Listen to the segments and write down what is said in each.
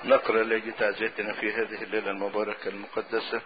نقرأ الذي تعزيتنا في هذه الليلة المباركة المقدسة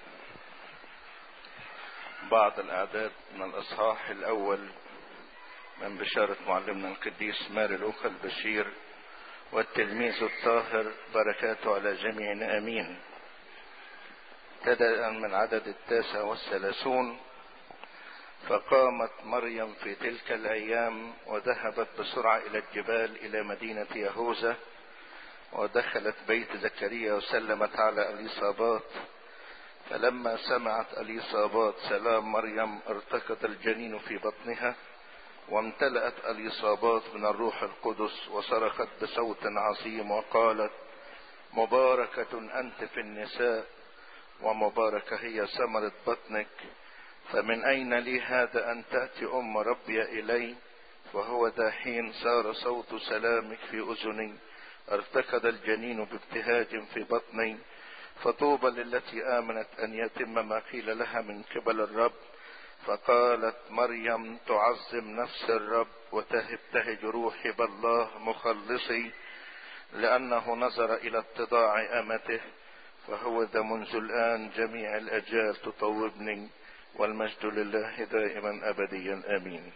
بعض الأعداد من الأصحاح الأول من بشارة معلمنا القديس ماري لوقا البشير والتلميذ الطاهر بركاته على جميعنا آمين ابتدأ من عدد التاسع والثلاثون فقامت مريم في تلك الأيام وذهبت بسرعة إلى الجبال إلى مدينة يهوذا ودخلت بيت زكريا وسلمت على اليصابات فلما سمعت اليصابات سلام مريم ارتكض الجنين في بطنها وامتلأت اليصابات من الروح القدس وصرخت بصوت عظيم وقالت مباركة أنت في النساء ومباركة هي ثمرة بطنك فمن أين لي هذا أن تأتي أم ربي إلي وهو ذا حين صار صوت سلامك في أذني ارتكض الجنين بابتهاج في بطني فطوبى للتي آمنت أن يتم ما قيل لها من قبل الرب فقالت مريم تعظم نفس الرب وتهبتهج روحي بالله مخلصي لأنه نظر إلى اتضاع أمته فهو ذا منذ الآن جميع الأجيال تطوبني والمجد لله دائما أبديا آمين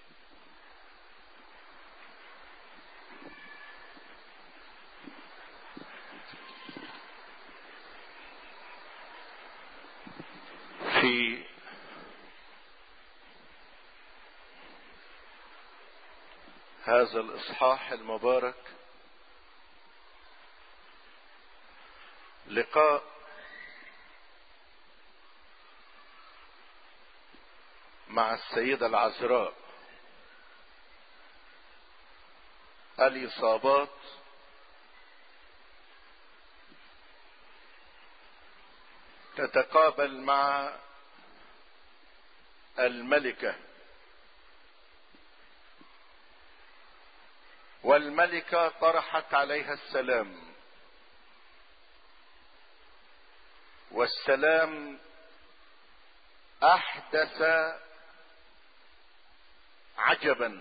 في هذا الاصحاح المبارك لقاء مع السيدة العذراء الإصابات تتقابل مع الملكة والملكة طرحت عليها السلام والسلام احدث عجبا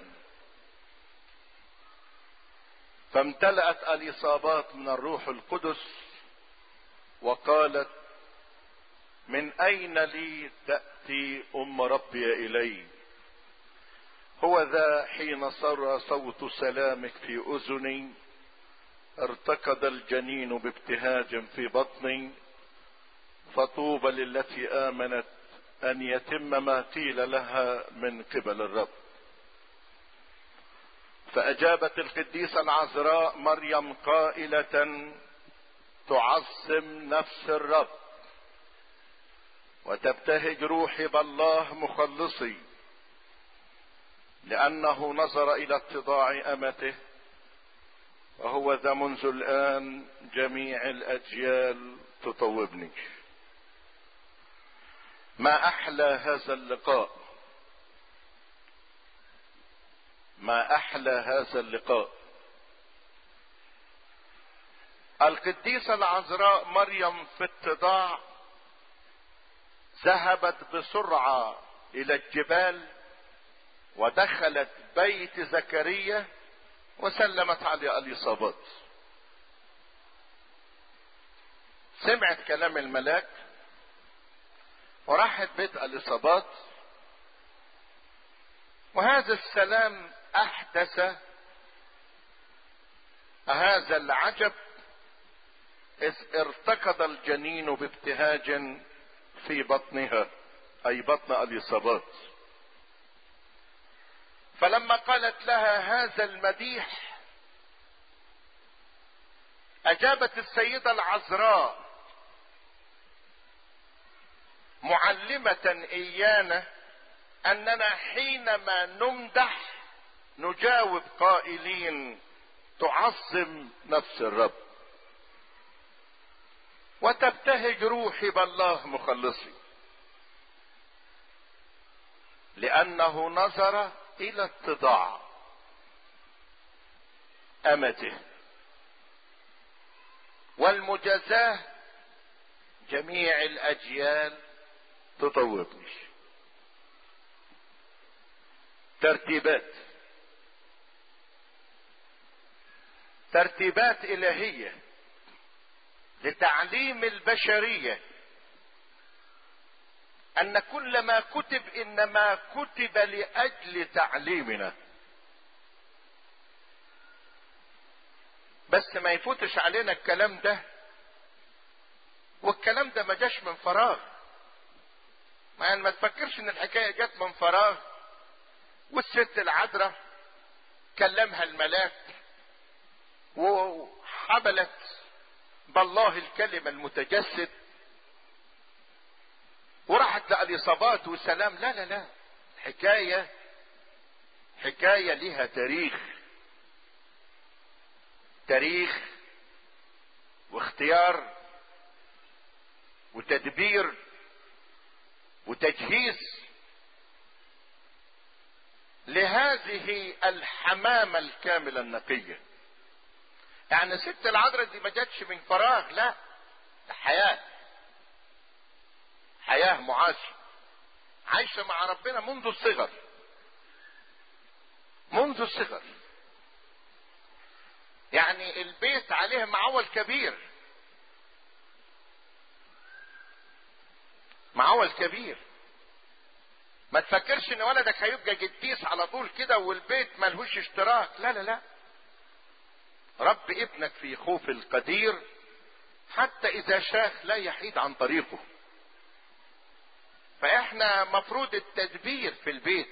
فامتلأت الإصابات من الروح القدس وقالت من أين لي تأتي أم ربي إلي هو ذا حين صر صوت سلامك في أذني ارتكض الجنين بابتهاج في بطني فطوبى للتي آمنت أن يتم ما قيل لها من قبل الرب فأجابت القديسة العذراء مريم قائلة تعظم نفس الرب وتبتهج روحي بالله مخلصي لأنه نظر إلى اتضاع أمته وهو ذا منذ الآن جميع الأجيال تطوبني ما أحلى هذا اللقاء ما أحلى هذا اللقاء القديسة العذراء مريم في اتضاع ذهبت بسرعة إلى الجبال ودخلت بيت زكريا وسلمت على اليصابات سمعت كلام الملاك وراحت بيت اليصابات وهذا السلام احدث هذا العجب اذ ارتكض الجنين بابتهاج في بطنها اي بطن اليصابات فلما قالت لها هذا المديح اجابت السيده العذراء معلمه ايانا اننا حينما نمدح نجاوب قائلين تعظم نفس الرب وتبتهج روحي بالله مخلصي لانه نظر الى اتضاع امته والمجازاه جميع الاجيال تطوبني ترتيبات ترتيبات الهيه لتعليم البشريه ان كل ما كتب انما كتب لاجل تعليمنا بس ما يفوتش علينا الكلام ده والكلام ده ما جاش من فراغ ما يعني ما تفكرش ان الحكايه جت من فراغ والست العذراء كلمها الملاك وحملت بالله الكلمه المتجسد وراحت لأليصابات وسلام لا لا لا حكاية حكاية لها تاريخ تاريخ واختيار وتدبير وتجهيز لهذه الحمامة الكاملة النقية يعني ست العذراء دي ما جاتش من فراغ لا ده حياه حياة معاشة عايشة مع ربنا منذ الصغر منذ الصغر يعني البيت عليه معول كبير معول كبير ما تفكرش ان ولدك هيبقى جديس على طول كده والبيت ملهوش اشتراك لا لا لا رب ابنك في خوف القدير حتى اذا شاخ لا يحيد عن طريقه فاحنا مفروض التدبير في البيت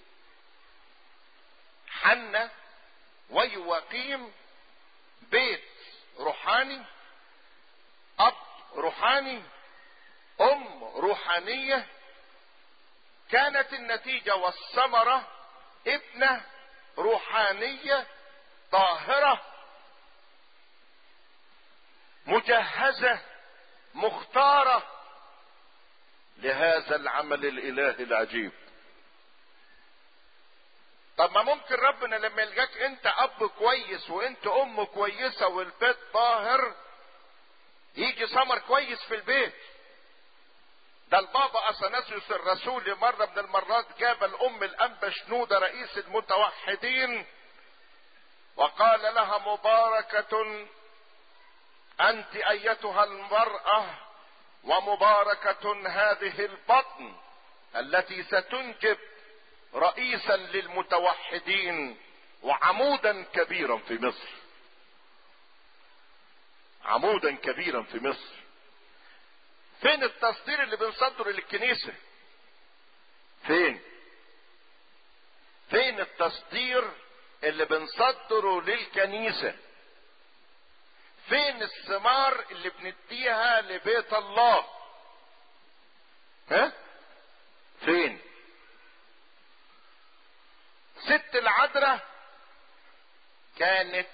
حنا ويقيم بيت روحاني اب روحاني ام روحانيه كانت النتيجه والثمره ابنه روحانيه طاهره مجهزه مختاره لهذا العمل الالهي العجيب طب ما ممكن ربنا لما يلقاك انت اب كويس وانت ام كويسه والبيت طاهر يجي ثمر كويس في البيت ده البابا اثناسيوس الرسول مره من المرات جاب الام الانبا شنوده رئيس المتوحدين وقال لها مباركه انت ايتها المراه ومباركة هذه البطن التي ستنجب رئيسا للمتوحدين وعمودا كبيرا في مصر عمودا كبيرا في مصر فين التصدير اللي بنصدره للكنيسة فين فين التصدير اللي بنصدره للكنيسه فين الثمار اللي بنديها لبيت الله ها فين ست العذراء كانت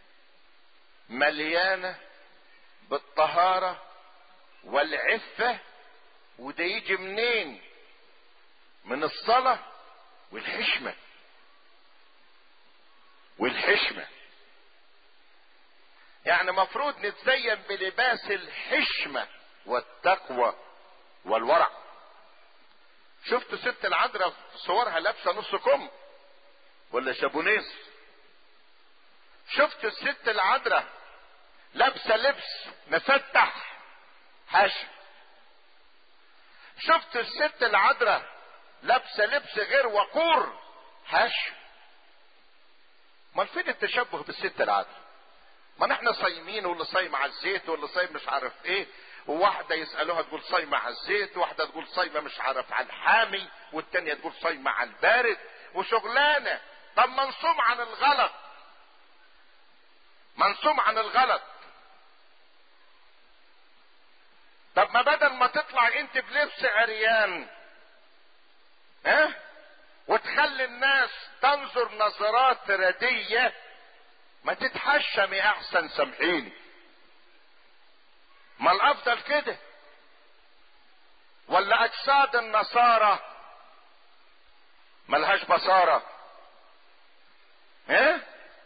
مليانة بالطهارة والعفة وده يجي منين من الصلاة والحشمة والحشمه يعني مفروض نتزين بلباس الحشمة والتقوى والورع شفت ست العذراء في صورها لابسة نص كم ولا شابونيز شفت الست العذراء لابسة لبس مفتح حاشا شفت الست العذراء لابسة لبس غير وقور حاشا امال فين التشبه بالست العذراء ما نحن صايمين واللي صايم على الزيت واللي صايم مش عارف ايه وواحده يسالوها تقول صايمه على الزيت واحده تقول صايمه مش عارف على الحامي والتانيه تقول صايمه على البارد وشغلانه طب منصوم عن الغلط منصوم عن الغلط طب ما بدل ما تطلع انت بلبس عريان ها أه؟ وتخلي الناس تنظر نظرات رديه ما تتحشمي احسن سامحيني ما الافضل كده ولا اجساد النصارى ملهاش بصارة ها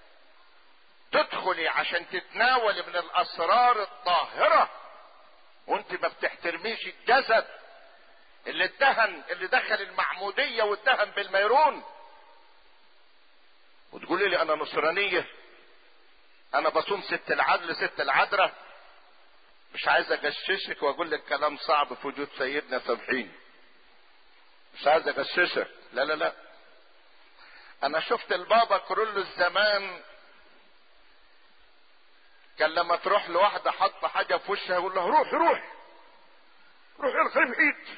تدخلي عشان تتناولي من الاسرار الطاهرة وانت ما بتحترميش الجسد اللي اتهن اللي دخل المعمودية واتهم بالميرون وتقولي لي انا نصرانيه انا بصوم ست العدل ست العذراء مش عايز اغششك واقول لك كلام صعب في وجود سيدنا سامحيني مش عايز اغششك لا لا لا انا شفت البابا كرولوس زمان كان لما تروح لواحده حاطه حاجه في وشها يقول لها روحي روحي روحي الخير في ايد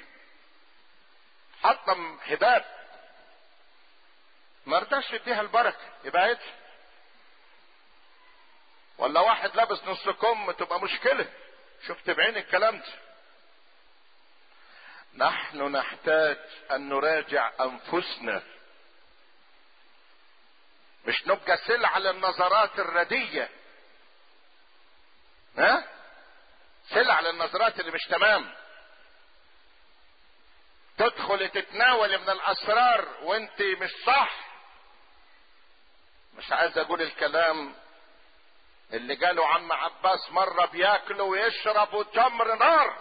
حاطه هباب ما رضاش يديها البركه يبقى ايه ولا واحد لابس نص كم تبقى مشكله شفت بعين الكلام ده نحن نحتاج ان نراجع انفسنا مش نبقى سلعة للنظرات الردية ها سلعة للنظرات اللي مش تمام تدخل تتناول من الاسرار وانت مش صح مش عايز اقول الكلام اللي قالوا عم عباس مرة بياكلوا ويشربوا تمر نار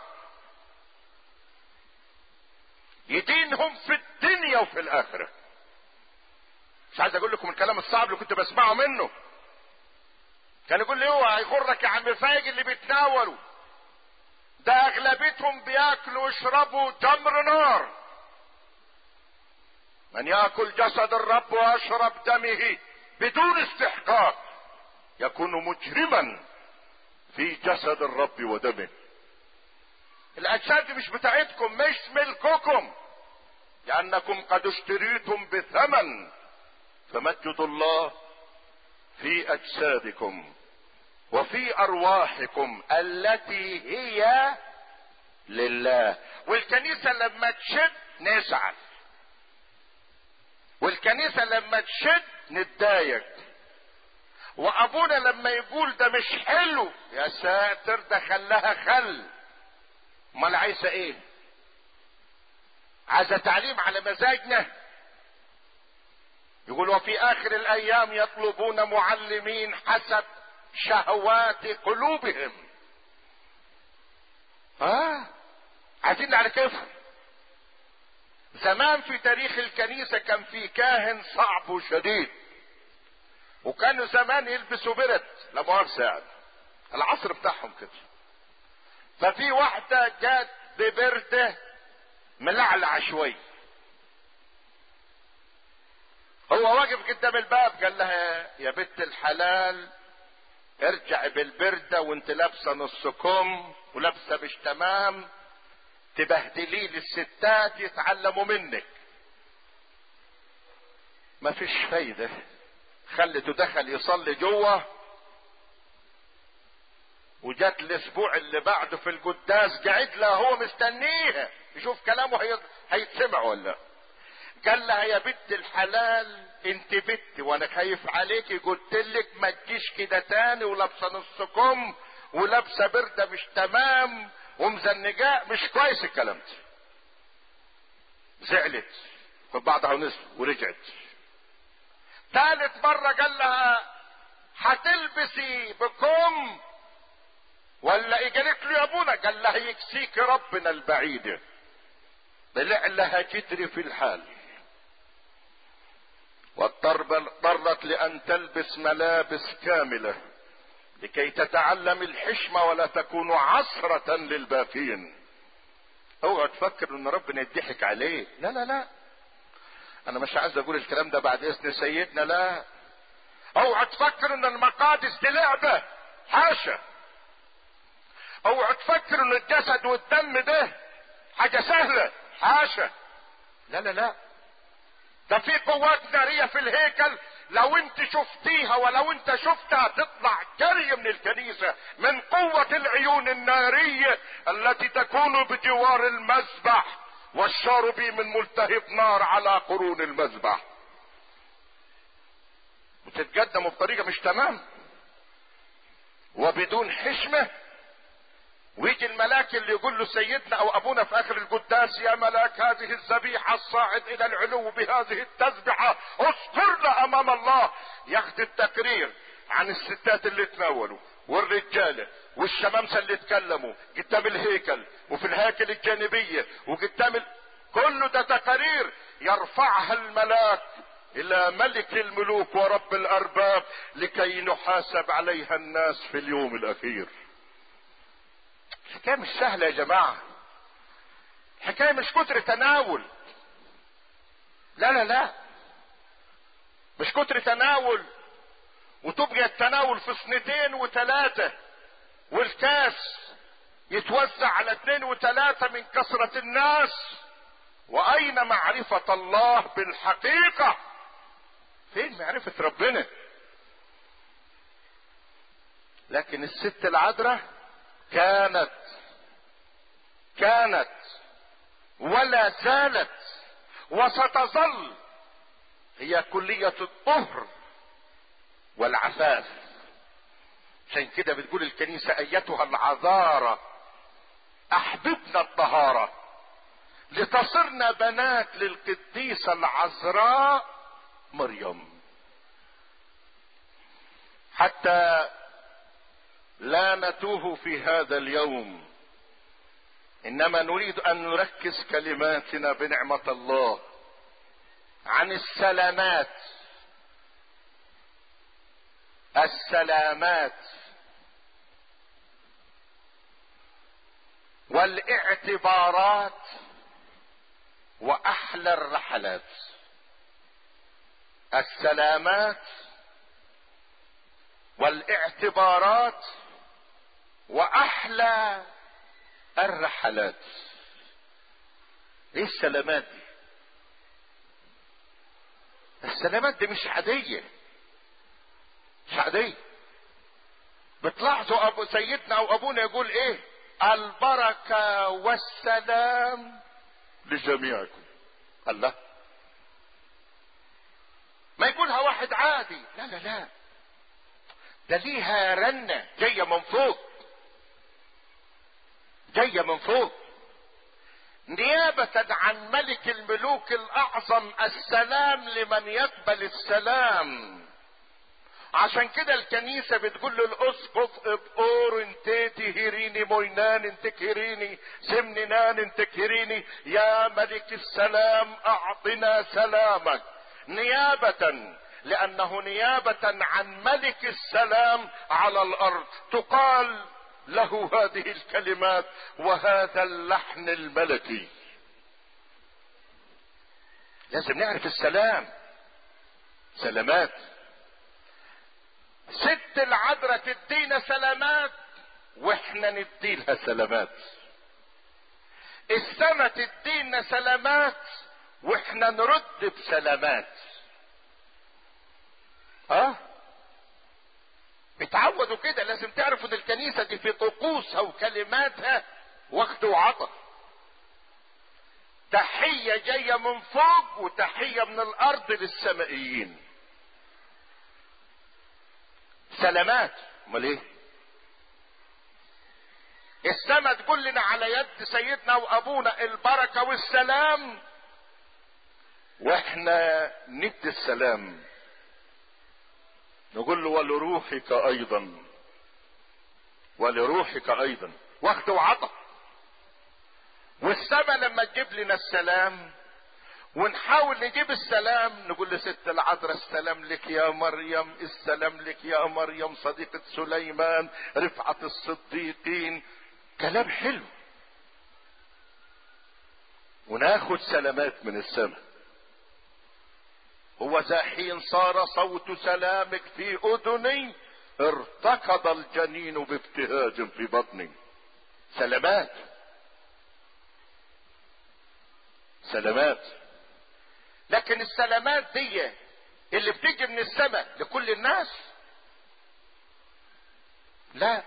يدينهم في الدنيا وفي الاخرة مش عايز اقول لكم الكلام الصعب اللي كنت بسمعه منه كان يقول لي اوعى يغرك يا عم فايق اللي بيتناولوا ده اغلبيتهم بياكلوا ويشربوا تمر نار من ياكل جسد الرب ويشرب دمه بدون استحقاق يكون مجرما في جسد الرب ودمه الاجساد مش بتاعتكم مش ملككم لانكم قد اشتريتم بثمن فمجدوا الله في اجسادكم وفي ارواحكم التي هي لله والكنيسه لما تشد نزعل والكنيسه لما تشد نتضايق وابونا لما يقول ده مش حلو يا ساتر ده خلاها خل امال عايزه ايه عايزه تعليم على مزاجنا يقول وفي اخر الايام يطلبون معلمين حسب شهوات قلوبهم اه عايزين على كيفهم زمان في تاريخ الكنيسة كان في كاهن صعب وشديد وكانوا زمان يلبسوا برد لا مؤاخذة يعني العصر بتاعهم كده ففي واحدة جات ببردة ملعلعة شوي هو واقف قدام الباب قال لها يا بنت الحلال ارجع بالبردة وانت لابسة نص كم ولابسة مش تمام تبهدلي للستات يتعلموا منك ما فيش فايدة خلته دخل يصلي جوه وجات الاسبوع اللي بعده في القداس قاعد لها هو مستنيها يشوف كلامه هي... هيتسمع ولا قال لها يا بنت الحلال انت بنت وانا خايف عليكي قلت لك ما تجيش كده تاني ولابسه نص كم ولابسه برده مش تمام ومزنجاء مش كويس الكلام ده زعلت في بعضها ونصف ورجعت ثالث مرة قال لها هتلبسي بكم ولا ايه قالت له يا ابونا قال لها يكسيك ربنا البعيدة طلع لها جدري في الحال واضطرت لان تلبس ملابس كامله لكي تتعلم الحشمة ولا تكون عصرة للباقين اوعى تفكر ان ربنا يضحك عليه لا لا لا انا مش عايز اقول الكلام ده بعد اذن سيدنا لا اوعى تفكر ان المقادس دي لعبة حاشا اوعى تفكر ان الجسد والدم ده حاجة سهلة حاشا لا لا لا ده في قوات نارية في الهيكل لو انت شفتيها ولو انت شفتها تطلع جري من الكنيسة من قوة العيون النارية التي تكون بجوار المذبح والشارب من ملتهب نار على قرون المذبح وتتقدموا بطريقة مش تمام وبدون حشمة ويجي الملاك اللي يقول له سيدنا او ابونا في اخر القداس يا ملاك هذه الذبيحه الصاعد الى العلو بهذه التسبحه اذكرنا امام الله ياخد التقرير عن الستات اللي تناولوا والرجاله والشمامسه اللي اتكلموا قدام الهيكل وفي الهيكل الجانبيه وقدام ال... كله ده تقارير يرفعها الملاك الى ملك الملوك ورب الارباب لكي نحاسب عليها الناس في اليوم الاخير الحكايه مش سهله يا جماعه الحكايه مش كتر تناول لا لا لا مش كتر تناول وتبقى التناول في صنتين وثلاثه والكاس يتوزع على اثنين وثلاثه من كثره الناس واين معرفه الله بالحقيقه فين معرفه ربنا لكن الست العذراء كانت كانت ولا زالت وستظل هي كلية الطهر والعفاف عشان كده بتقول الكنيسة أيتها العذارة أحببنا الطهارة لتصرنا بنات للقديسة العذراء مريم حتى لا نتوه في هذا اليوم انما نريد ان نركز كلماتنا بنعمه الله عن السلامات السلامات والاعتبارات واحلى الرحلات السلامات والاعتبارات واحلى الرحلات ايه السلامات دي السلامات دي مش عادية مش عادية بتلاحظوا ابو سيدنا او ابونا يقول ايه البركة والسلام لجميعكم الله ما يقولها واحد عادي لا لا لا ده ليها رنة جاية من فوق جاية من فوق نيابة عن ملك الملوك الأعظم السلام لمن يقبل السلام عشان كده الكنيسة بتقول للأسقف ابقور انت تهيريني موينان انت كهريني سمننان انت كهريني يا ملك السلام أعطنا سلامك نيابة لأنه نيابة عن ملك السلام على الأرض تقال له هذه الكلمات وهذا اللحن الملكي لازم نعرف السلام سلامات ست العذراء تدينا سلامات واحنا نديلها سلامات السما تدينا سلامات واحنا نرد بسلامات اه اتعودوا كده لازم تعرفوا ان الكنيسه دي في طقوسها وكلماتها واخد وعطا تحيه جايه من فوق وتحيه من الارض للسمائيين سلامات امال ايه السماء تقول لنا على يد سيدنا وابونا البركه والسلام واحنا ندي السلام نقول له ولروحك ايضا ولروحك ايضا واخد وعطا والسماء لما تجيب لنا السلام ونحاول نجيب السلام نقول لست العذراء السلام لك يا مريم السلام لك يا مريم صديقة سليمان رفعة الصديقين كلام حلو وناخد سلامات من السماء هو ذا حين صار صوت سلامك في اذني ارتكض الجنين بابتهاج في بطني سلامات سلامات لكن السلامات دي اللي بتيجي من السماء لكل الناس لا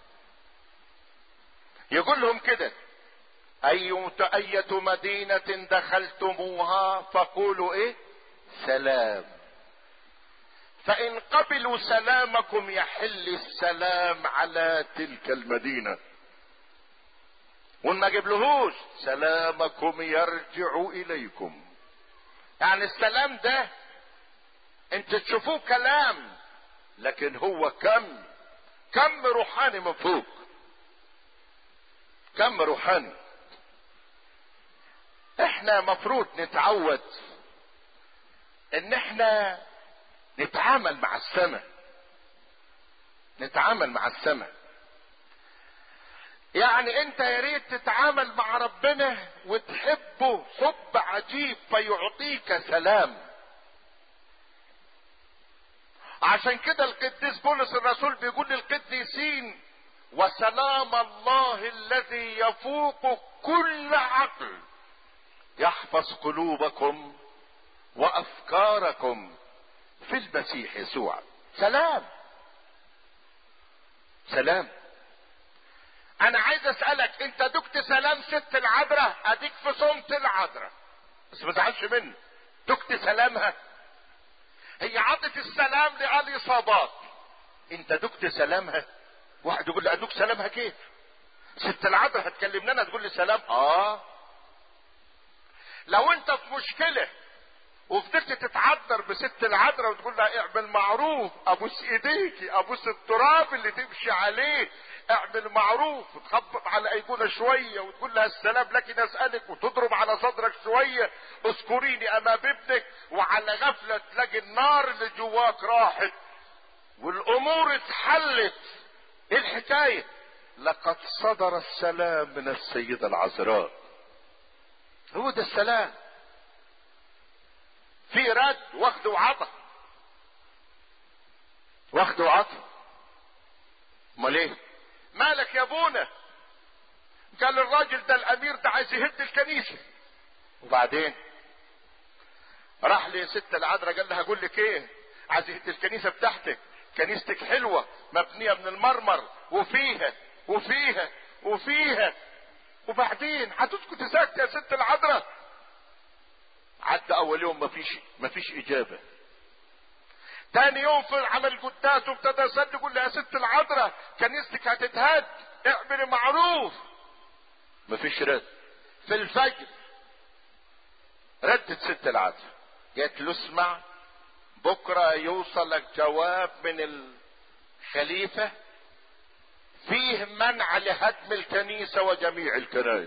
يقول لهم كده أي أية مدينة دخلتموها فقولوا إيه؟ سلام فإن قبلوا سلامكم يحل السلام على تلك المدينة وإن ما جبلهوش سلامكم يرجع إليكم يعني السلام ده انت تشوفوه كلام لكن هو كم كم روحاني من فوق كم روحاني احنا مفروض نتعود ان احنا نتعامل مع السماء نتعامل مع السماء يعني انت يا ريت تتعامل مع ربنا وتحبه حب عجيب فيعطيك سلام عشان كده القديس بولس الرسول بيقول للقديسين وسلام الله الذي يفوق كل عقل يحفظ قلوبكم وافكاركم في المسيح يسوع سلام سلام انا عايز اسالك انت دكت سلام ست العذراء اديك في صمت العذراء بس ما تزعلش مني دكت سلامها هي عطت السلام لآل صابات انت دكت سلامها واحد يقول لي ادوك سلامها كيف ست العذراء هتكلم لنا تقول لي سلام اه لو انت في مشكله وفضلت تتعذر بست العذراء وتقول لها اعمل معروف ابوس ايديكي ابوس التراب اللي تمشي عليه اعمل معروف وتخبط على ايقونه شويه وتقول لها السلام لكن اسالك وتضرب على صدرك شويه اذكريني امام ابنك وعلى غفله تلاقي النار اللي جواك راحت والامور اتحلت ايه الحكايه لقد صدر السلام من السيده العذراء هو ده السلام في رد واخد وعطا واخد وعطا امال ايه مالك يا ابونا قال الراجل ده الامير ده عايز يهد الكنيسه وبعدين راح لست العذراء قال لها اقول لك ايه عايز يهد الكنيسه بتاعتك كنيستك حلوه مبنيه من المرمر وفيها وفيها وفيها وبعدين هتسكت ساكت يا ست العذراء عدى اول يوم مفيش مفيش اجابه تاني يوم في عمل قداس وابتدى يصلي يقول لي يا ست العذراء كنيستك هتتهد اعملي معروف مفيش رد في الفجر ردت ست العذراء قالت له اسمع بكره يوصلك جواب من الخليفه فيه منع لهدم الكنيسه وجميع الكنائس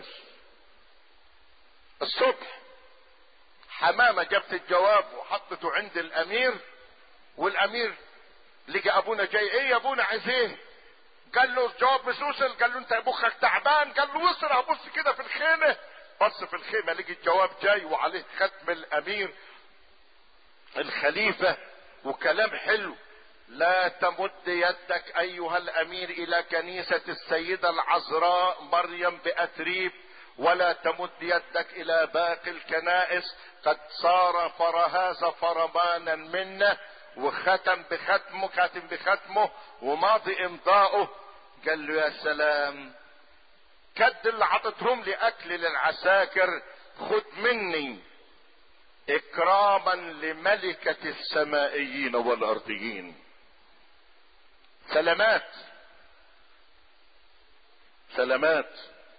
الصبح حمامه جابت الجواب وحطته عند الامير والامير لقى ابونا جاي ايه يا ابونا عايز ايه قال له الجواب مش وصل قال له انت مخك تعبان قال له وصل هبص كده في الخيمه بص في الخيمه لقي الجواب جاي وعليه ختم الامير الخليفه وكلام حلو لا تمد يدك ايها الامير الى كنيسه السيده العذراء مريم باتريب ولا تمد يدك الى باقي الكنائس قد صار فرهاز فرمانا منا وختم بختمه كاتم بختمه وماضي امضاؤه قال له يا سلام كد اللي عطتهم لي اكل للعساكر خد مني اكراما لملكة السمائيين والارضيين سلامات سلامات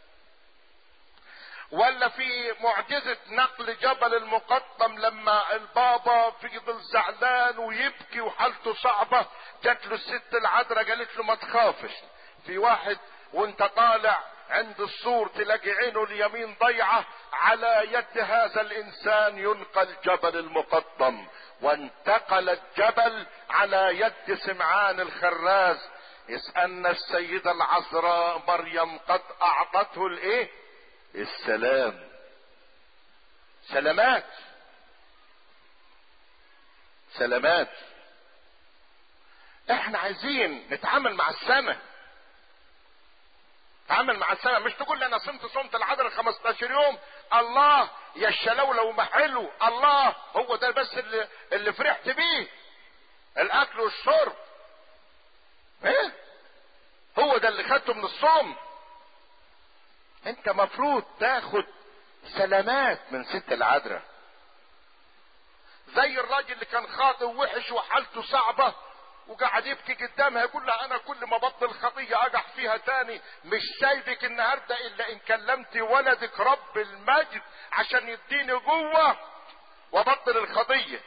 ولا في معجزة نقل جبل المقطم لما البابا فضل زعلان ويبكي وحالته صعبة جات له الست العذراء قالت له ما تخافش في واحد وانت طالع عند السور تلاقي عينه اليمين ضيعة على يد هذا الانسان ينقل جبل المقطم وانتقل الجبل على يد سمعان الخراز إذ أن السيدة العذراء مريم قد أعطته الإيه؟ السلام سلامات سلامات احنا عايزين نتعامل مع السماء تعامل مع السماء مش تقول لي انا صمت صمت العذراء 15 يوم الله يا الشلولة وما حلو الله هو ده بس اللي, اللي فرحت بيه الاكل والشرب ايه هو ده اللي خدته من الصوم انت مفروض تاخد سلامات من ست العذراء زي الراجل اللي كان خاطئ ووحش وحالته صعبة وقعد يبكي قدامها يقول لها انا كل ما بطل خطية اقع فيها تاني مش سايبك النهاردة الا ان كلمت ولدك رب المجد عشان يديني قوة وبطل الخطية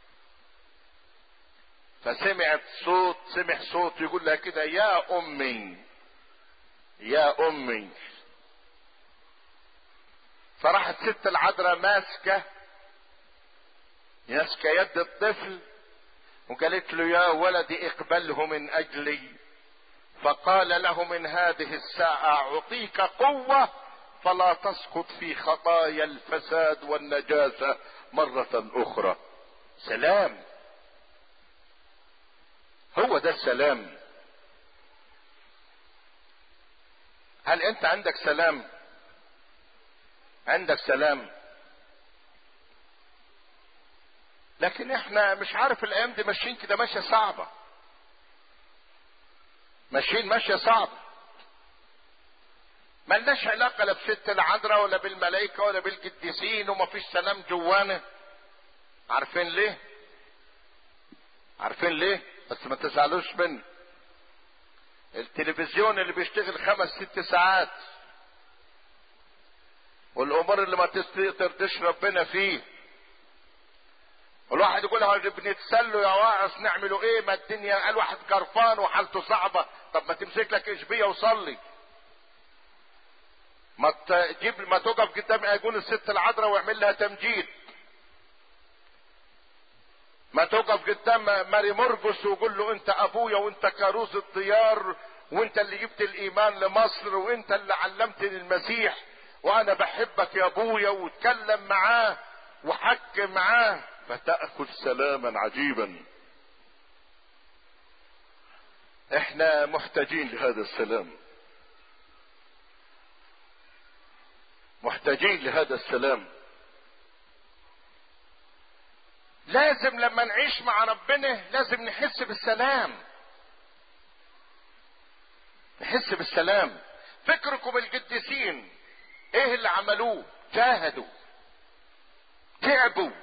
فسمعت صوت سمع صوت يقول لها كده يا امي يا امي فراحت ست العذراء ماسكه ماسكه يد الطفل وقالت له يا ولدي اقبله من اجلي فقال له من هذه الساعة أعطيك قوة فلا تسقط في خطايا الفساد والنجاسة مرة أخرى سلام هو ده السلام هل أنت عندك سلام عندك سلام لكن احنا مش عارف الايام دي ماشيين كده ماشيه صعبه ماشيين ماشيه صعبه ملناش علاقه لا بست العذراء ولا بالملائكه ولا بالقديسين ومفيش سلام جوانا عارفين ليه عارفين ليه بس ما تزعلوش مني التلفزيون اللي بيشتغل خمس ست ساعات والامور اللي ما تقدرش ربنا فيه والواحد يقول له بنتسلوا يا واعظ نعملوا ايه ما الدنيا قال واحد جرفان وحالته صعبه طب ما تمسك لك اشبيه وصلي ما تجيب ما تقف قدام ايقون الست العذراء واعمل لها تمجيد ما تقف قدام ماري مرقس وقول له انت ابويا وانت كاروز الديار وانت اللي جبت الايمان لمصر وانت اللي علمتني المسيح وانا بحبك يا ابويا واتكلم معاه وحك معاه فتأخذ سلاما عجيبا احنا محتاجين لهذا السلام محتاجين لهذا السلام لازم لما نعيش مع ربنا لازم نحس بالسلام نحس بالسلام فكركم القديسين ايه اللي عملوه جاهدوا تعبوا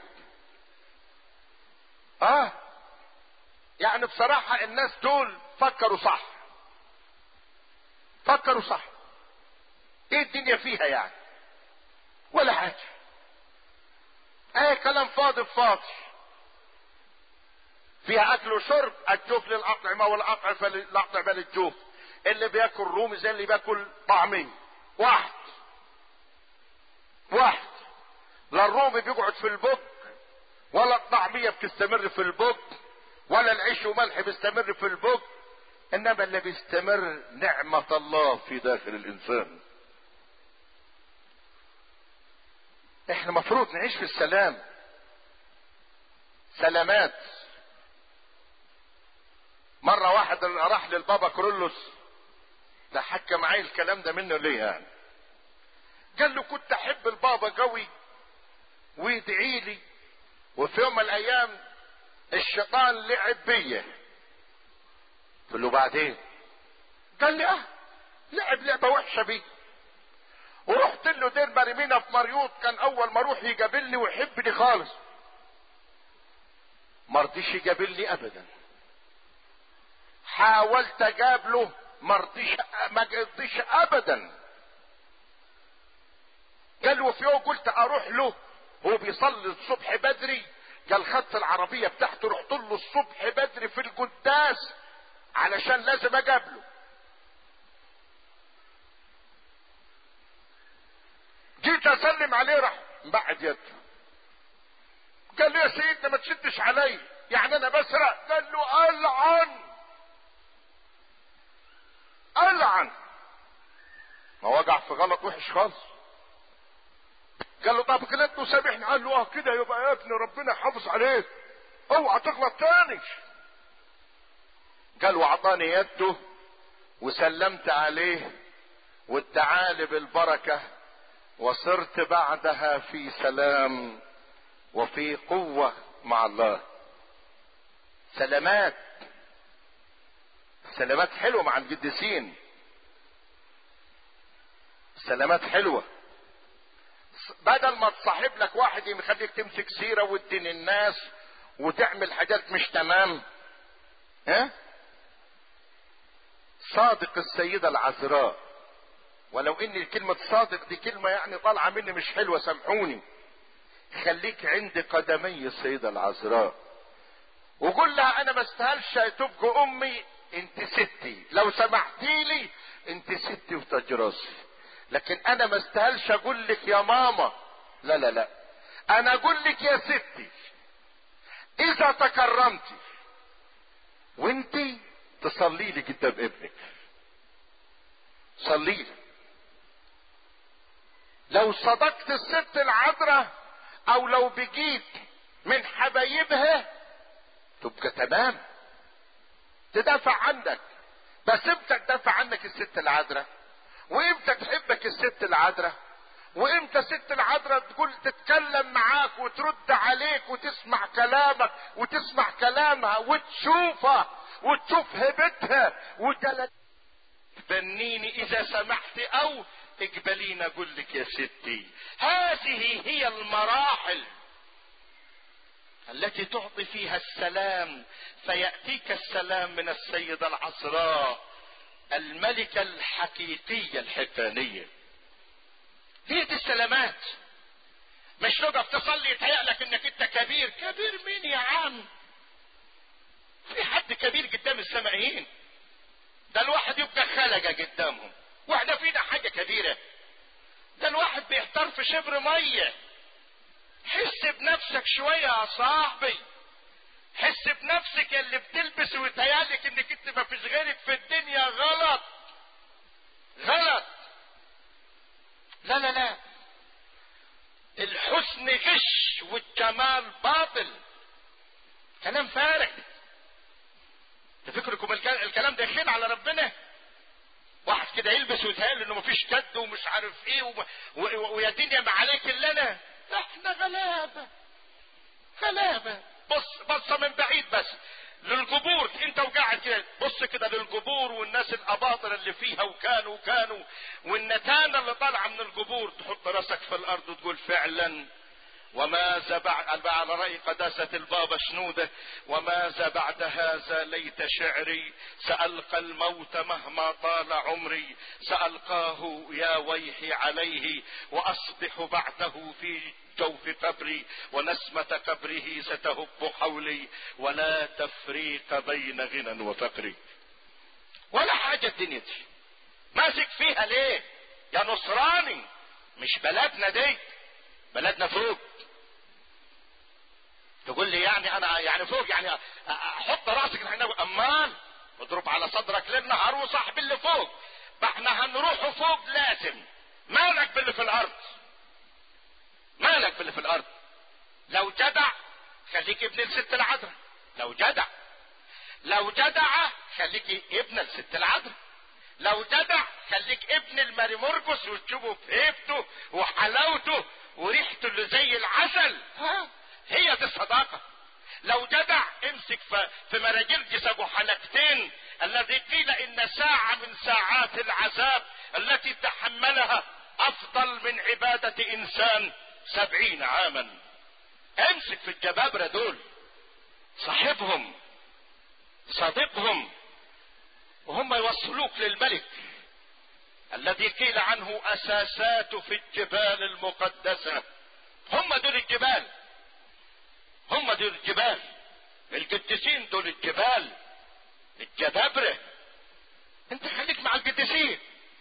اه يعني بصراحة الناس دول فكروا صح فكروا صح ايه الدنيا فيها يعني ولا حاجة ايه كلام فاضي فاضي فيها اكل وشرب الجوف للاطعمة والاطعمة للاطعمة للجوف اللي بياكل رومي زي اللي بياكل طعمية واحد واحد لا الرومي بيقعد في البق ولا الطعمية بتستمر في البق ولا العيش وملح بيستمر في البق انما اللي بيستمر نعمة الله في داخل الانسان احنا مفروض نعيش في السلام سلامات مرة واحد راح للبابا كرولوس ده حكى معايا الكلام ده منه ليه يعني قال له كنت احب البابا قوي ويدعي لي وفي يوم من الايام الشيطان لعب بيا قلت له بعدين قال لي اه لعب لعبه وحشه بي ورحت له دير مريمينا في مريوط كان اول ما اروح يقابلني ويحبني خالص ما رضيش يقابلني ابدا حاولت اقابله ما رضيش ما رضيش ابدا قال وفي يوم قلت اروح له هو بيصلي الصبح بدري قال خدت العربيه بتاعته رحت له الصبح بدري في القداس علشان لازم اقابله جيت اسلم عليه راح بعد يده قال له يا سيدنا ما تشدش علي يعني انا بسرق قال له العن العن ما وقع في غلط وحش خالص قال له طب كده انت سامحني قال له اه كده يبقى يا ابني ربنا يحافظ عليك اوعى تغلط تاني قال واعطاني يده وسلمت عليه وادعالي بالبركه وصرت بعدها في سلام وفي قوه مع الله سلامات سلامات حلوه مع القديسين سلامات حلوه بدل ما تصاحب لك واحد يخليك تمسك سيرة وتدين الناس وتعمل حاجات مش تمام ها صادق السيدة العذراء ولو ان كلمة صادق دي كلمة يعني طالعة مني مش حلوة سامحوني خليك عند قدمي السيدة العذراء وقول لها انا ما استاهلش تبقى امي انت ستي لو سمحتي لي انت ستي وتاج راسي لكن انا ما استاهلش اقول لك يا ماما لا لا لا انا اقول لك يا ستي اذا تكرمتي وانت تصلي لي قدام ابنك صلي له لو صدقت الست العذراء او لو بقيت من حبايبها تبقى تمام تدافع عنك بس امتى تدافع عنك الست العذراء وامتى تحبك الست العذراء وامتى ست العذراء تقول تتكلم معاك وترد عليك وتسمع كلامك وتسمع كلامها وتشوفها وتشوف هبتها وجلد بنيني اذا سمحت او اقبليني اقول لك يا ستي هذه هي المراحل التي تعطي فيها السلام فياتيك السلام من السيده العذراء الملكه الحقيقيه الحقانيه هي دي السلامات مش تقف تصلي يتهيأ لك انك انت كبير كبير مين يا عم في حد كبير قدام السمائيين ده الواحد يبقى خلقه قدامهم واحنا فينا حاجه كبيره ده الواحد بيحتار في شبر ميه حس بنفسك شويه يا صاحبي حس بنفسك اللي بتلبس ويتهيألك انك انت ما فيش غيرك في الدنيا غلط غلط لا لا لا الحسن غش والجمال باطل كلام فارغ تفكركم الكلام ده خين على ربنا واحد كده يلبس ويتهيأ انه مفيش كد ومش عارف ايه وم... و... و... ويا دنيا ما عليك الا انا احنا غلابه غلابه بص بص من بعيد بس للقبور انت وقاعد كده بص كده للقبور والناس الاباطر اللي فيها وكانوا وكانوا والنتانه اللي طالعه من القبور تحط راسك في الارض وتقول فعلا وماذا بعد على رأي قداسة البابا شنودة وماذا بعد هذا ليت شعري سألقى الموت مهما طال عمري سألقاه يا ويحي عليه وأصبح بعده في جوف قبري ونسمة قبره ستهب حولي ولا تفريق بين غنى وفقري ولا حاجة الدنيا دي ماسك فيها ليه يا نصراني مش بلدنا دي بلدنا فوق تقول لي يعني انا يعني فوق يعني احط راسك هنا امان اضرب على صدرك ليل نهار وصاحب اللي فوق ما احنا هنروح فوق لازم مالك باللي في الارض مالك باللي في الارض لو جدع خليك ابن الست العذراء لو جدع لو جدع خليك ابن الست العذراء لو جدع خليك ابن الماري مرقس وتشوفه في هيبته وحلاوته وريحته اللي زي العسل ها هي دي الصداقة لو جدع امسك في مراجلجس ابو حلقتين الذي قيل ان ساعة من ساعات العذاب التي تحملها افضل من عبادة انسان سبعين عاما امسك في الجبابرة دول صاحبهم صديقهم وهم يوصلوك للملك الذي قيل عنه اساسات في الجبال المقدسة هم دول الجبال هم دول الجبال القديسين دول الجبال الجبابرة انت خليك مع القديسين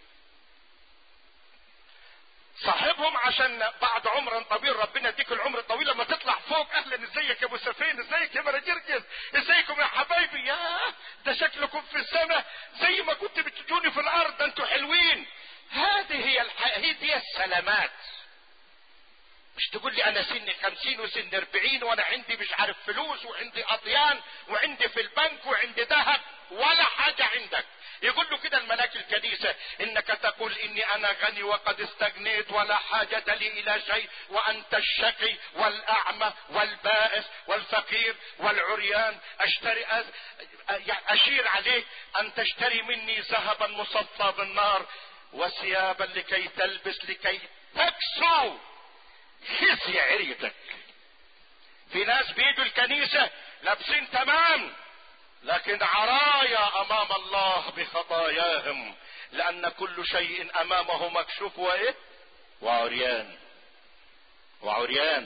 صاحبهم عشان بعد عمر طويل ربنا يديك العمر الطويل لما تطلع فوق اهلا ازيك يا ابو سفين ازيك يا مراجرجس ازيكم يا حبايبي يا ده شكلكم في السماء زي ما كنت بتجوني في الارض ده انتوا حلوين هذه هي الح... هي السلامات مش تقول لي انا سني خمسين وسن اربعين وانا عندي مش عارف فلوس وعندي اطيان وعندي في البنك وعندي ذهب ولا حاجة عندك يقول له كده الملاك الكنيسة انك تقول اني انا غني وقد استغنيت ولا حاجة لي الى شيء وانت الشقي والاعمى والبائس والفقير والعريان اشتري أز... اشير عليك ان تشتري مني ذهبا مصفى بالنار وثيابا لكي تلبس لكي تكسو خزي عريتك في ناس بيجوا الكنيسة لابسين تمام لكن عرايا امام الله بخطاياهم لان كل شيء امامه مكشوف وايه وعريان وعريان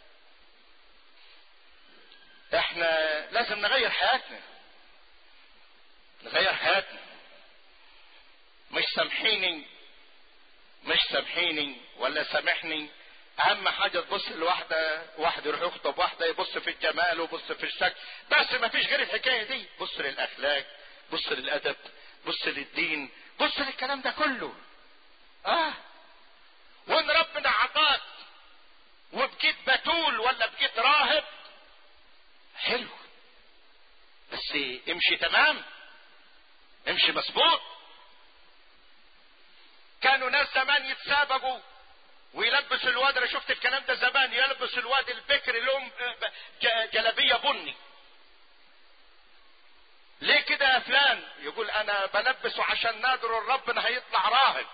احنا لازم نغير حياتنا نغير حياتنا مش سامحيني مش سامحيني ولا سامحني اهم حاجه تبص لواحده واحد يروح يخطب واحده يبص في الجمال ويبص في الشكل بس ما فيش غير الحكايه دي بص للاخلاق بص للادب بص للدين بص للكلام ده كله اه وان ربنا عطاك وبقيت بتول ولا بقيت راهب حلو بس امشي تمام امشي مظبوط كانوا ناس زمان يتسابقوا ويلبسوا الواد انا شفت الكلام ده زمان يلبس الواد البكر لهم جلبيه بني ليه كده يا فلان يقول انا بلبسه عشان نادر الرب هيطلع راهب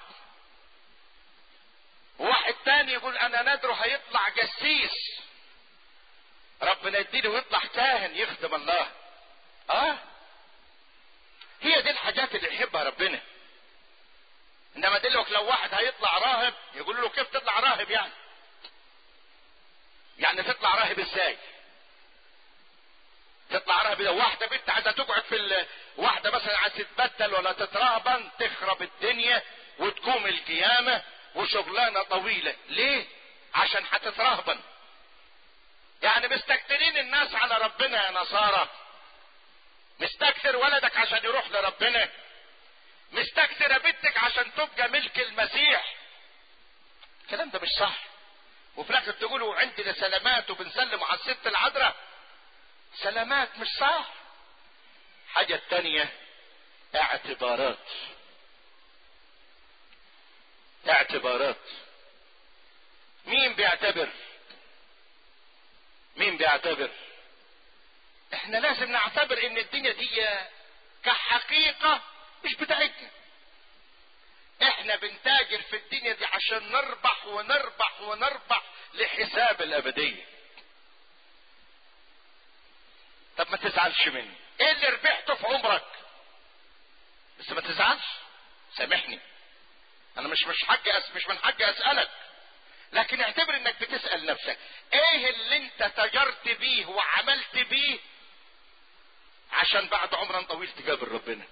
واحد تاني يقول انا نادره هيطلع جسيس ربنا يديله ويطلع كاهن يخدم الله اه هي دي الحاجات اللي يحبها ربنا انما دلوك لو واحد هيطلع راهب يقول له كيف تطلع راهب يعني يعني تطلع راهب ازاي تطلع راهب لو واحده بنت عايزه تقعد في ال... واحده مثلا عايزه تتبتل ولا تترهبن تخرب الدنيا وتقوم القيامه وشغلانه طويله ليه عشان هتترهبن يعني مستكترين الناس على ربنا يا نصارى مستكتر ولدك عشان يروح لربنا مستكترة بنتك عشان تبقى ملك المسيح الكلام ده مش صح وفي الاخر تقولوا عندنا سلامات وبنسلم على الست العذراء سلامات مش صح حاجة تانية اعتبارات اعتبارات مين بيعتبر مين بيعتبر احنا لازم نعتبر ان الدنيا دي كحقيقة مش بتاعتنا احنا بنتاجر في الدنيا دي عشان نربح ونربح ونربح لحساب الابدية طب ما تزعلش مني ايه اللي ربحته في عمرك بس ما تزعلش سامحني انا مش مش حق أس مش من حقي اسالك لكن اعتبر انك بتسال نفسك ايه اللي انت تجرت بيه وعملت بيه عشان بعد عمر طويل تقابل ربنا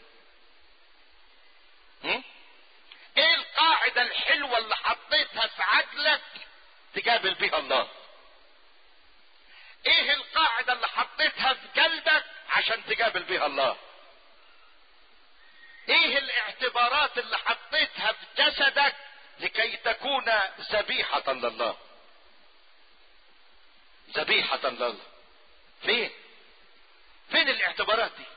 هم؟ ايه القاعدة الحلوة اللي حطيتها في عقلك تقابل بيها الله ايه القاعدة اللي حطيتها في قلبك عشان تقابل بيها الله ايه الاعتبارات اللي حطيتها في جسدك لكي تكون ذبيحة لله ذبيحة لله فين فين الاعتبارات دي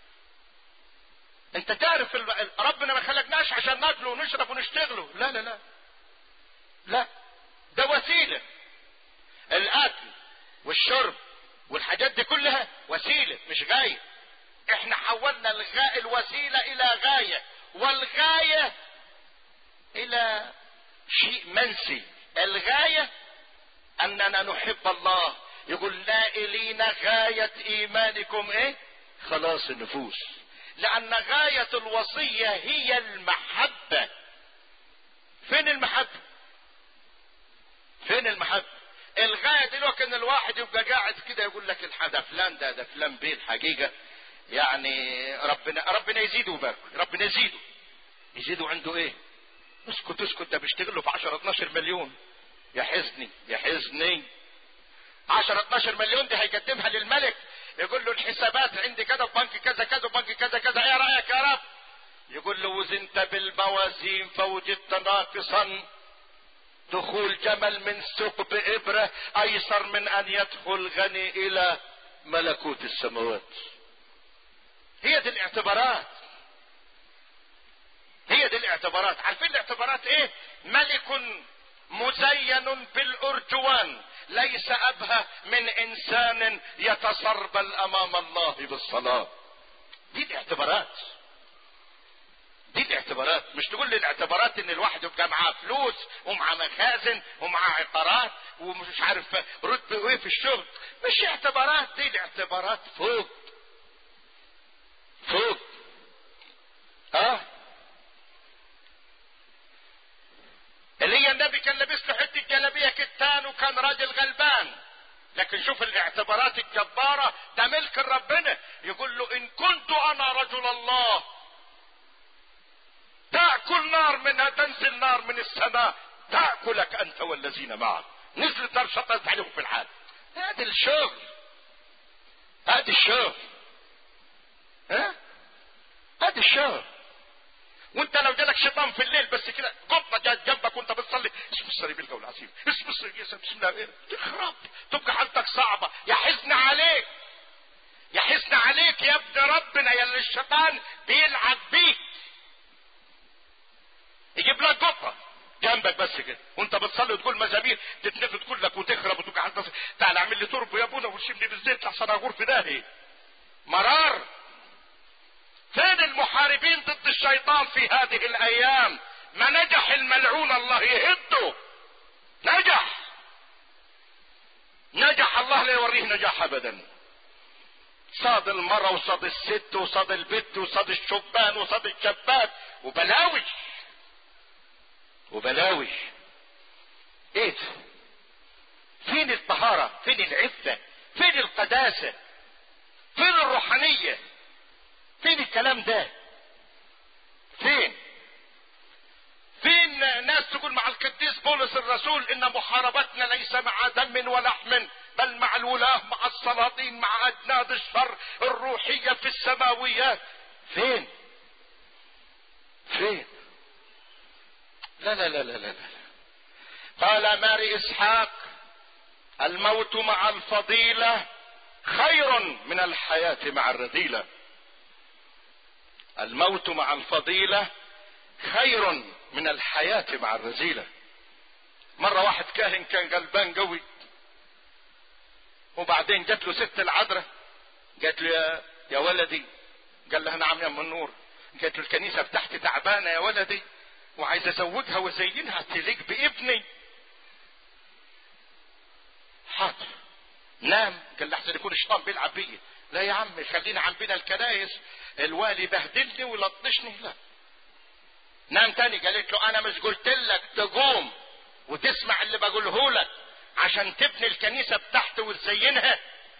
انت تعرف الم... ربنا ما خلقناش عشان ناكله ونشرب ونشتغله لا لا لا لا ده وسيلة الاكل والشرب والحاجات دي كلها وسيلة مش غاية احنا حولنا الغاية الوسيلة الى غاية والغاية الى شيء منسي الغاية اننا نحب الله يقول نائلين غاية ايمانكم ايه خلاص النفوس لان غاية الوصية هي المحبة فين المحبة فين المحبة الغاية دلوقتي ان الواحد يبقى قاعد كده يقول لك ده فلان ده ده فلان بيه الحقيقة يعني ربنا ربنا يزيده ويبارك ربنا يزيده يزيده عنده ايه اسكت اسكت ده بيشتغل له في 10 12 مليون يا حزني يا حزني 10 12 مليون دي هيقدمها للملك يقول له الحسابات عندي كذا وبنك كذا كذا وبنك كذا كذا ايه رايك يا رب يقول له وزنت بالموازين فوجدت ناقصا دخول جمل من ثقب ابره ايسر من ان يدخل غني الى ملكوت السماوات هي دي الاعتبارات هي دي الاعتبارات عارفين الاعتبارات ايه ملك مزين بالارجوان ليس ابهى من انسان يتسربل امام الله بالصلاه دي الاعتبارات دي الاعتبارات مش تقول لي الاعتبارات ان الواحد يبقى معاه فلوس ومعاه مخازن ومعاه عقارات ومش عارف رتبه ايه في الشغل مش اعتبارات دي الاعتبارات فوق فوق اه اللي هي النبي كان لابس له حته جلابيه كتان وكان راجل غلبان لكن شوف الاعتبارات الجبارة ده ملك ربنا يقول له ان كنت انا رجل الله تأكل نار منها تنزل نار من السماء تأكلك انت والذين معك نزلت نار شطت عليهم في الحال هذا الشغل هذا الشغل ها هذا الشغل وانت لو جالك شيطان في الليل بس كده قطه جات جنبك وانت بتصلي اسم الصليب القول العظيم اسم الصليب بسم الله تخرب تبقى حالتك صعبه يا حزن عليك يا حزن عليك يا ابن ربنا يا اللي الشيطان بيلعب بيك يجيب لك قطه جنبك بس كده وانت بتصلي وتقول مزامير تتنفض كلك وتخرب وتبقى حالتك تعال اعمل لي تربه يا ابونا وشمني بالزيت لحسن اغور في داهي مرار فين المحاربين ضد الشيطان في هذه الايام ما نجح الملعون الله يهده نجح نجح الله لا يوريه نجاح ابدا صاد المرة وصاد الست وصاد البت وصاد الشبان وصاد الشباب وبلاوي وبلاوي ايه ده؟ فين الطهارة فين العفة فين القداسة فين الروحانية فين الكلام ده فين فين ناس تقول مع القديس بولس الرسول ان محاربتنا ليس مع دم ولحم بل مع الولاه مع السلاطين مع اجناد الشر الروحيه في السماويات فين فين لا لا لا لا لا, لا. قال ماري اسحاق الموت مع الفضيله خير من الحياه مع الرذيله الموت مع الفضيله خير من الحياه مع الرذيله مره واحد كاهن كان غلبان قوي وبعدين جات له ست العذراء قالت له يا, يا ولدي قال لها نعم يا ام النور قالت له الكنيسه بتاعتي تعبانه يا ولدي وعايز ازوجها وازينها تليق بابني حاضر نام قال له احسن يكون الشيطان بيلعب بيا لا يا عم خلينا عندنا الكنايس الوالي بهدلني ولطشني لا نام تاني قالت له انا مش قلت لك تقوم وتسمع اللي بقوله لك عشان تبني الكنيسة بتاعته وتزينها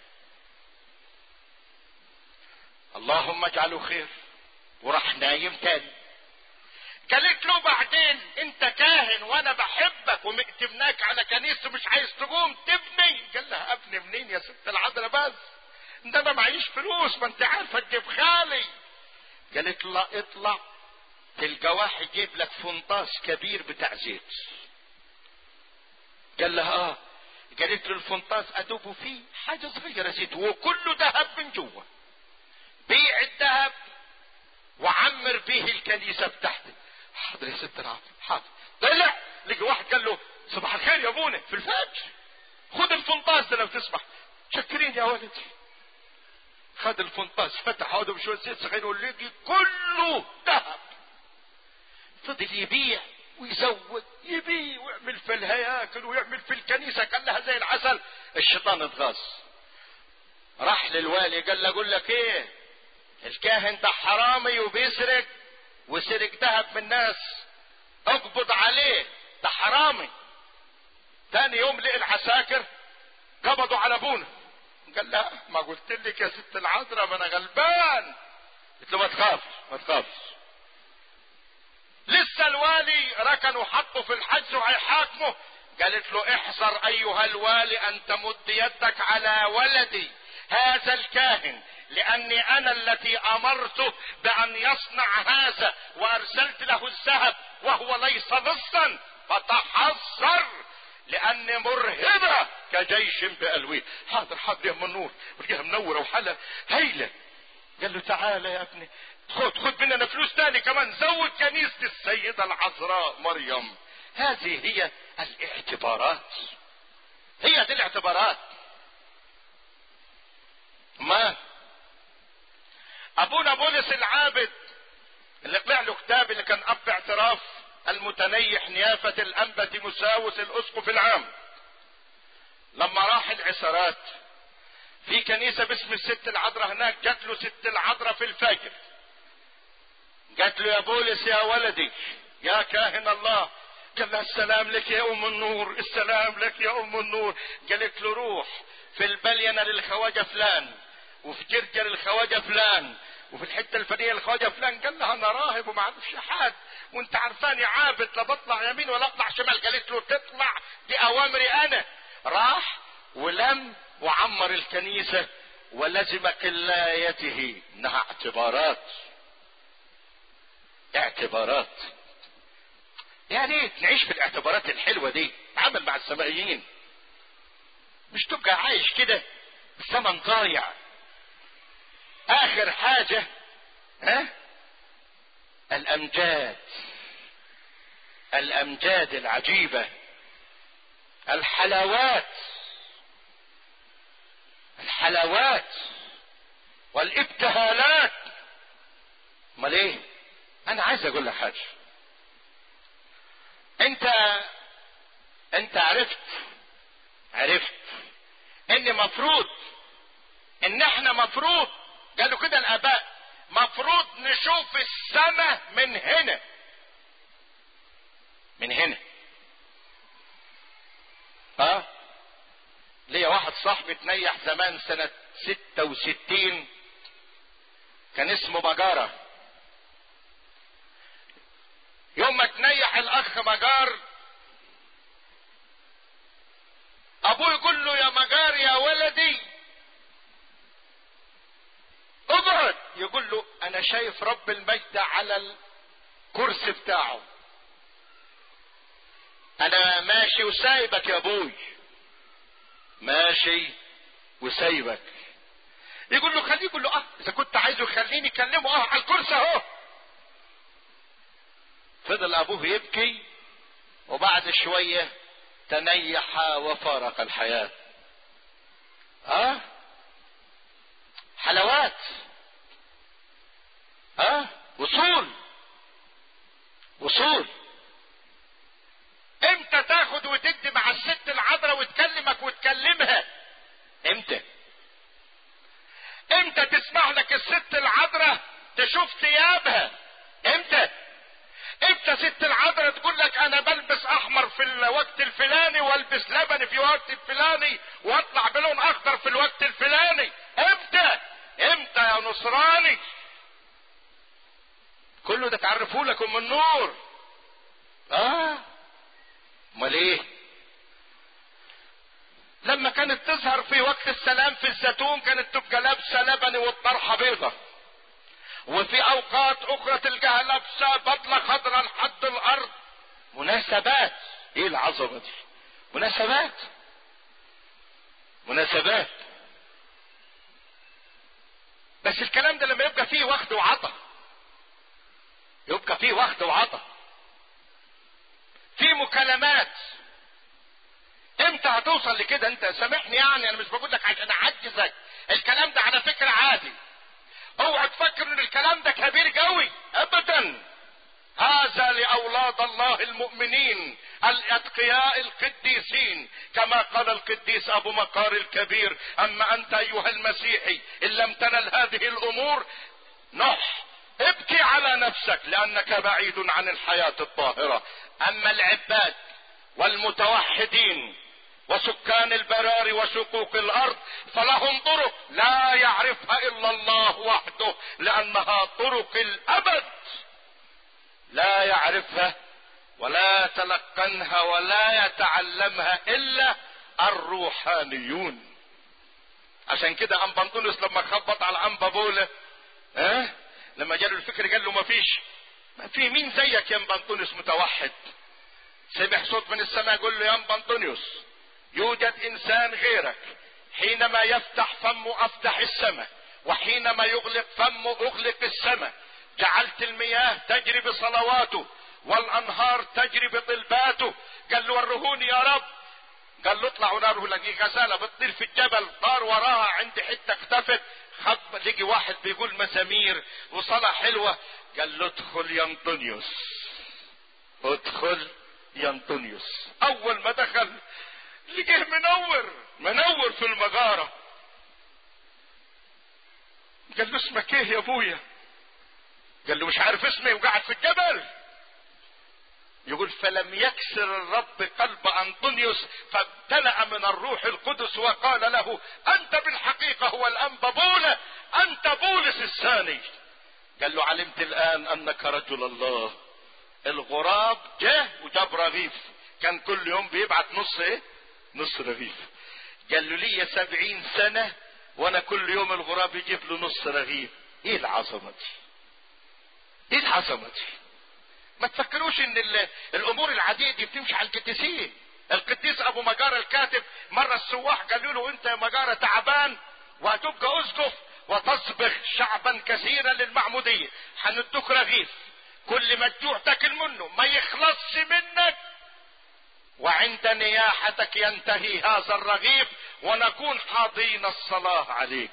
اللهم اجعله خير وراح نايم تاني قالت له بعدين انت كاهن وانا بحبك ومأتمناك على كنيسة مش عايز تقوم تبني قال لها ابني منين يا ست العذراء بس ده انا معيش فلوس ما انت عارفه تجيب خالي قالت له اطلع تلقى واحد جيب لك فنطاس كبير بتاع زيت قال لها اه قالت له الفنطاس ادوبه فيه حاجه صغيره زيت وكله ذهب من جوه بيع الذهب وعمر به الكنيسه بتاعتي حاضر يا ست العافيه حاضر طلع لقى واحد قال له صباح الخير يا ابونا في الفجر خد الفنطاس ده لو تسمح شكرين يا ولدي خد الفنطاس فتح هذا بشويه زيت صغير ولقي كله ذهب فضل يبيع ويزود يبيع ويعمل في الهياكل ويعمل في الكنيسه كلها زي العسل الشيطان اتغاظ راح للوالي قال له اقول لك ايه الكاهن ده حرامي وبيسرق وسرق ذهب من الناس اقبض عليه ده حرامي تاني يوم لقي العساكر قبضوا على ابونا قال لا ما قلت لك يا ست العذراء ما انا غلبان قلت له ما تخافش ما تخافش لسه الوالي ركن وحطه في الحجر وهيحاكمه قالت له احذر ايها الوالي ان تمد يدك على ولدي هذا الكاهن لاني انا التي امرته بان يصنع هذا وارسلت له الذهب وهو ليس لصا فتحذر لاني مرهبه كجيش بالويه حاضر حاضر يا ام النور ولقيها منوره وحلا هايله قال له تعالى يا ابني خد خد مننا فلوس تاني كمان زود كنيسة السيدة العذراء مريم هذه هي الاعتبارات هي دي الاعتبارات ما ابونا بولس العابد اللي طلع له كتاب اللي كان اب اعتراف المتنيح نيافة الانبة مساوس الاسقف العام لما راح العسارات في كنيسة باسم الست العذراء هناك جات له ست العذراء في الفجر قالت له يا بولس يا ولدي يا كاهن الله قال لها السلام لك يا ام النور السلام لك يا ام النور قالت له روح في البلينه للخواجه فلان وفي جرجر للخواجه فلان وفي الحته الفلانيه للخواجه فلان قال لها انا راهب وما اعرفش حد وانت عارفاني عابد لا بطلع يمين ولا اطلع شمال قالت له تطلع باوامري انا راح ولم وعمر الكنيسه ولزم كلايته انها اعتبارات اعتبارات يا ريت نعيش في الاعتبارات الحلوه دي تعامل مع السمائيين مش تبقى عايش كده الزمن ضايع اخر حاجه ها الامجاد الامجاد العجيبه الحلاوات الحلاوات والابتهالات امال ايه انا عايز اقول لك حاجه انت انت عرفت عرفت ان مفروض ان احنا مفروض قالوا كده الاباء مفروض نشوف السماء من هنا من هنا ها ليا واحد صاحبي تنيح زمان سنة ستة وستين كان اسمه بجارة يوم ما تنيح الاخ مجار ابوه يقول له يا مجار يا ولدي اقعد يقول له انا شايف رب المجد على الكرسي بتاعه انا ماشي وسايبك يا ابوي ماشي وسايبك يقول له خليه يقول له اه اذا كنت عايزه خليني كلمه اه على الكرسي اهو فضل ابوه يبكي وبعد شويه تنيح وفارق الحياه اه حلوات اه وصول وصول امتى تاخد وتدي مع الست العذراء وتكلمك وتكلمها امتى امتى تسمح لك الست العذراء تشوف ثيابها امتى امتى ست العذراء تقول لك انا بلبس احمر في الوقت الفلاني والبس لبني في الوقت الفلاني واطلع بلون اخضر في الوقت الفلاني امتى امتى يا نصراني كله ده تعرفوا لكم من نور اه امال ايه لما كانت تظهر في وقت السلام في الزيتون كانت تبقى لابسه لبني والطرحه بيضه وفي اوقات اخرى تلقاها لابسه بطله خضراء لحد الارض مناسبات ايه العظمه دي مناسبات مناسبات بس الكلام ده لما يبقى فيه واخد وعطا يبقى فيه واخد وعطا في مكالمات امتى هتوصل لكده انت سامحني يعني انا مش بقول لك عشان اعجزك الكلام ده على فكره عادي اوعى تفكر ان الكلام ده كبير قوي ابدا هذا لاولاد الله المؤمنين الاتقياء القديسين كما قال القديس ابو مقار الكبير اما انت ايها المسيحي ان لم تنل هذه الامور نح ابكي على نفسك لانك بعيد عن الحياه الطاهره اما العباد والمتوحدين وسكان البراري وشقوق الارض فلهم طرق لا يعرفها الا الله وحده لانها طرق الابد لا يعرفها ولا يتلقنها ولا يتعلمها الا الروحانيون عشان كده ام بنطونس لما خبط على الانبا بوله ها أه؟ لما جاله الفكر قال له ما فيش ما في مين زيك يا ام بنطونس متوحد سمع صوت من السماء يقول له يا ام بنطونيوس يوجد انسان غيرك حينما يفتح فمه افتح السماء وحينما يغلق فمه اغلق السماء جعلت المياه تجري بصلواته والانهار تجري بطلباته قال له ورهوني يا رب قال له اطلع وناره لقي غزاله بتطير في الجبل طار وراها عند حته اختفت خط لقي واحد بيقول مسامير وصلاه حلوه قال له ادخل يا انطونيوس ادخل يا انطونيوس اول ما دخل لقيه منور منور في المغاره قال له اسمك ايه يا ابويا قال له مش عارف اسمي وقعد في الجبل يقول فلم يكسر الرب قلب انطونيوس فامتلأ من الروح القدس وقال له انت بالحقيقة هو الانبا بولة انت بولس الثاني قال له علمت الان انك رجل الله الغراب جه وجاب رغيف كان كل يوم بيبعت نص ايه نص رغيف قال له لي سبعين سنة وانا كل يوم الغراب يجيب له نص رغيف ايه العظمة دي ايه العظمة دي ما تفكروش ان ال- الامور العاديه دي بتمشي على القديسين القديس ابو مجاره الكاتب مره السواح قالوا له انت يا مجاره تعبان وهتبقى اسقف وتصبغ شعبا كثيرا للمعموديه هندوك رغيف كل ما تجوع تاكل منه ما يخلصش منك وعند نياحتك ينتهي هذا الرغيف ونكون حاضين الصلاه عليك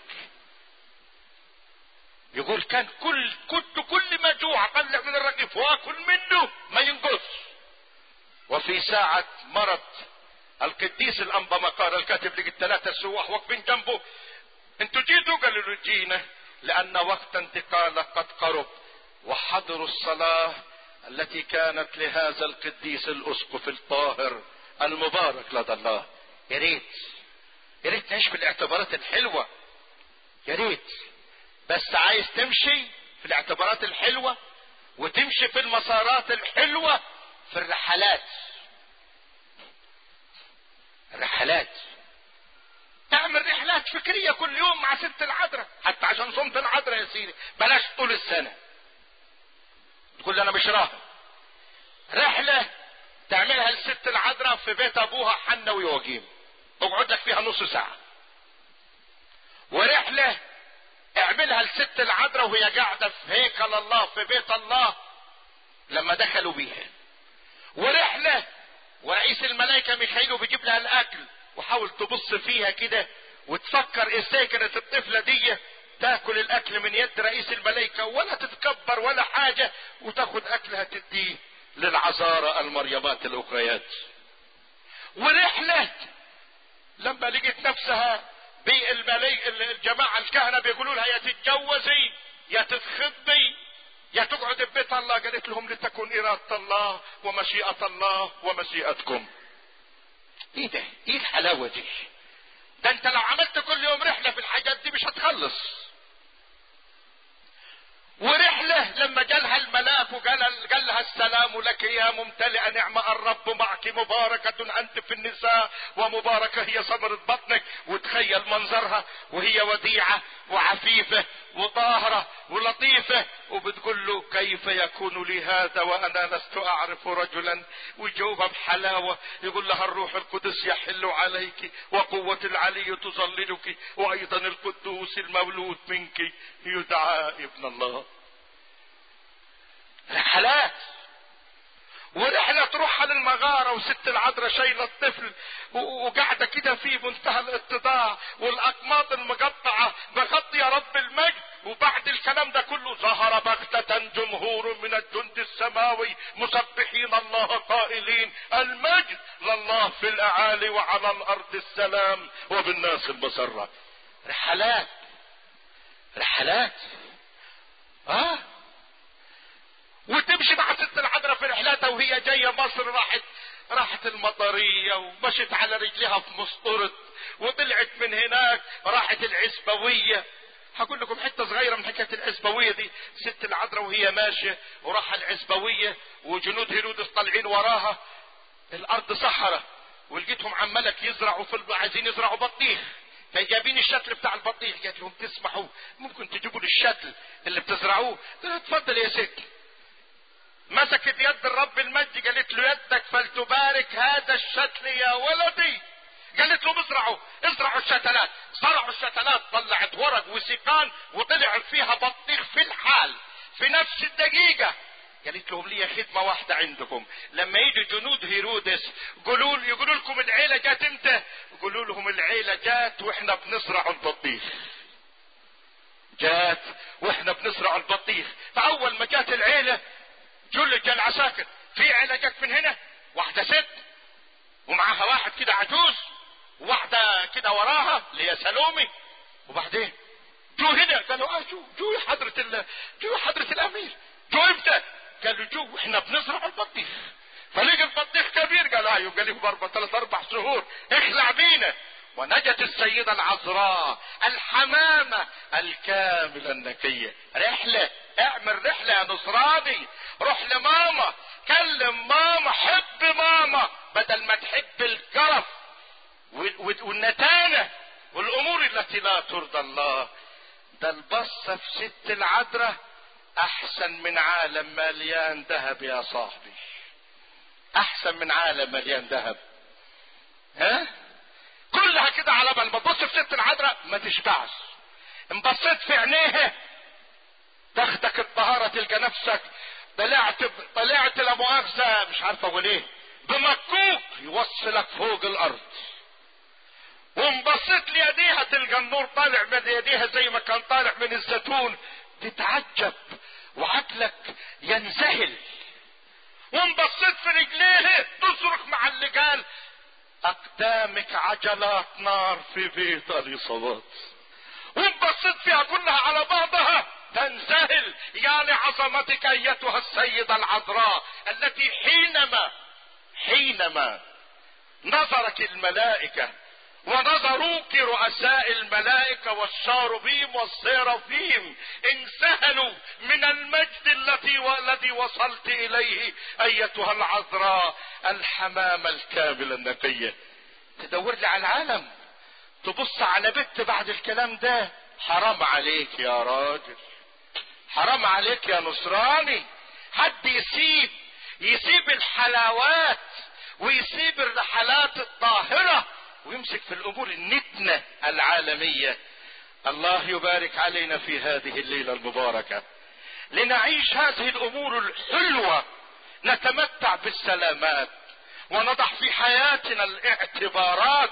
يقول كان كل كنت كل ما جوع اطلع من الرغيف واكل منه ما ينقص وفي ساعة مرض القديس الأنبا مقار الكاتب لقيت ثلاثة سواح واقفين جنبه انتوا جيتوا قالوا له جينا لأن وقت انتقالك قد قرب وحضروا الصلاة التي كانت لهذا القديس الأسقف الطاهر المبارك لدى الله يا ريت يا ريت نعيش في الاعتبارات الحلوة يا ريت بس عايز تمشي في الاعتبارات الحلوة وتمشي في المسارات الحلوة في الرحلات الرحلات تعمل رحلات فكرية كل يوم مع ست العذراء حتى عشان صمت العذراء يا سيدي بلاش طول السنة تقول لي انا مش راهب رحلة تعملها لست العذراء في بيت ابوها حنا ويوجيم اقعد لك فيها نص ساعة ورحلة اعملها لست العذراء وهي قاعدة في هيكل الله في بيت الله لما دخلوا بيها ورحلة ورئيس الملائكة ميخائيل بيجيب لها الاكل وحاول تبص فيها كده وتفكر ازاي كانت الطفلة دي تاكل الاكل من يد رئيس الملائكة ولا تتكبر ولا حاجة وتاخد اكلها تديه للعذارى المريمات الاخريات ورحلة لما لقيت نفسها بالملاي الجماعة الكهنة بيقولوا لها يا تتجوزي يا تتخطبي يا تقعد ببيت الله قالت لهم لتكن إرادة الله ومشيئة الله ومشيئتكم ايه ده ايه الحلاوة دي ده انت لو عملت كل يوم رحلة في الحاجات دي مش هتخلص ورحلة لما جالها الملاك وقال قال لها السلام لك يا ممتلئة نعمة الرب معك مباركة أنت في النساء ومباركة هي ثمرة بطنك وتخيل منظرها وهي وديعة وعفيفة وطاهرة ولطيفة وبتقول له كيف يكون لي هذا وأنا لست أعرف رجلا ويجاوبها بحلاوة يقول لها الروح القدس يحل عليك وقوة العلي تظللك وأيضا القدوس المولود منك يدعى ابن الله رحلات ورحلة تروح على المغارة وست العذراء شايلة الطفل وقاعدة كده في منتهى الاتضاع والأقماط المقطعة بغطي رب المجد وبعد الكلام ده كله ظهر بغتة جمهور من الجند السماوي مسبحين الله قائلين المجد لله في الأعالي وعلى الأرض السلام وبالناس المسرة رحلات رحلات اه وتمشي مع ست العذراء في رحلاتها وهي جايه مصر راحت راحت المطريه ومشت على رجلها في مسطره وطلعت من هناك راحت العسبويه هقول لكم حته صغيره من حكايه العسبويه دي ست العذراء وهي ماشيه وراح العسبويه وجنود هيرودس طالعين وراها الارض صحراء ولقيتهم عمالك يزرعوا في عايزين يزرعوا بطيخ فجايبين الشتل بتاع البطيخ قالت لهم تسمحوا ممكن تجيبوا لي الشتل اللي بتزرعوه اتفضل يا ست مسكت يد الرب المجد قالت له يدك فلتبارك هذا الشتل يا ولدي قالت له ازرعوا ازرعوا الشتلات زرعوا الشتلات طلعت ورق وسيقان وطلع فيها بطيخ في الحال في نفس الدقيقة قالت لهم لي خدمة واحدة عندكم لما يجي جنود هيرودس قولوا يقولوا لكم العيلة جات امتى قولوا لهم العيلة جات واحنا بنزرع البطيخ جات واحنا بنزرع البطيخ فاول ما جات العيلة جل جل عساكر في عيلة جت من هنا واحدة ست ومعاها واحد كده عجوز وواحدة كده وراها اللي هي سلومي وبعدين جو هنا قالوا اه جو جو يا حضرة ال... جو يا حضرة الامير جو امتى قالوا جو احنا بنزرع البطيخ فلقى البطيخ كبير قال ايوه قال لهم اربع ثلاث اربع شهور اخلع بينا ونجت السيدة العذراء الحمامة الكاملة النقية رحلة اعمل رحلة يا نصراني روح لماما كلم ماما حب ماما بدل ما تحب الكرف والنتانة والامور التي لا ترضى الله ده البصة في ست العذراء احسن من عالم مليان ذهب يا صاحبي احسن من عالم مليان ذهب ها كلها كده على بال ما تبص في ست العذراء ما تشبعش ان بصيت في عينيها تاخدك الطهارة تلقى نفسك طلعت طلعت لا مؤاخذة مش عارف اقول ايه بمكوك يوصلك فوق الارض وان بصيت ليديها تلقى النور طالع من يديها زي ما كان طالع من الزيتون تتعجب وعقلك ينذهل وان بصيت في رجليه تصرخ مع اللي قال اقدامك عجلات نار في بيت اليصابات وان بصيت فيها كلها على بعضها تنزهل يا لعظمتك ايتها السيدة العذراء التي حينما حينما نظرك الملائكة ونظروك رؤساء الملائكة والشاربيم والصيرفيم انسهلوا من المجد التي والذي وصلت اليه ايتها العذراء الحمامة الكاملة النقية تدور لي على العالم تبص على بنت بعد الكلام ده حرام عليك يا راجل حرام عليك يا نصراني حد يسيب يسيب الحلاوات ويسيب الرحلات الطاهرة ويمسك في الامور النتنة العالمية الله يبارك علينا في هذه الليلة المباركة لنعيش هذه الامور الحلوة نتمتع بالسلامات ونضع في حياتنا الاعتبارات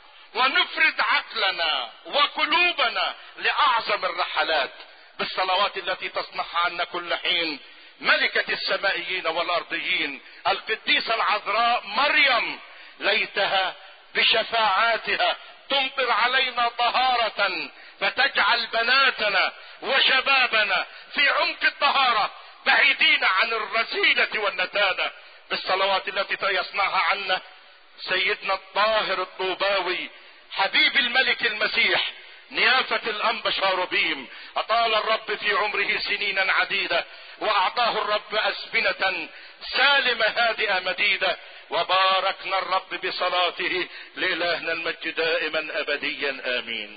ونفرد عقلنا وقلوبنا لاعظم الرحلات بالصلوات التي تصنعها عنا كل حين ملكة السمائيين والارضيين القديسة العذراء مريم ليتها بشفاعاتها تمطر علينا طهارة فتجعل بناتنا وشبابنا في عمق الطهارة بعيدين عن الرذيلة والنتانة بالصلوات التي يصنعها عنا سيدنا الطاهر الطوباوي حبيب الملك المسيح نيافة الأنبا شاربيم أطال الرب في عمره سنينا عديدة وأعطاه الرب أزمنة سالمة هادئة مديدة وباركنا الرب بصلاته لإلهنا المجد دائما أبديا آمين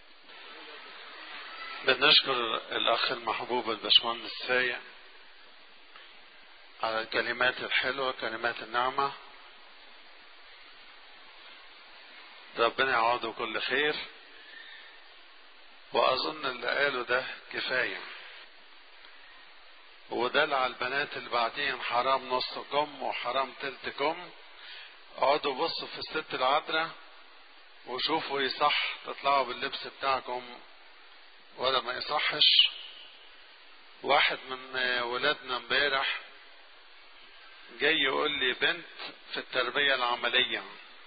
بنشكر الأخ المحبوب الباشمهندس فايق على الكلمات الحلوة كلمات النعمة ربنا يعوضه كل خير وأظن اللي قاله ده كفاية ودلع البنات اللي بعدين حرام نص كم وحرام تلت كم اقعدوا بصوا في الست العذراء وشوفوا يصح تطلعوا باللبس بتاعكم ولا ما يصحش واحد من ولادنا امبارح جاي يقول لي بنت في التربية العملية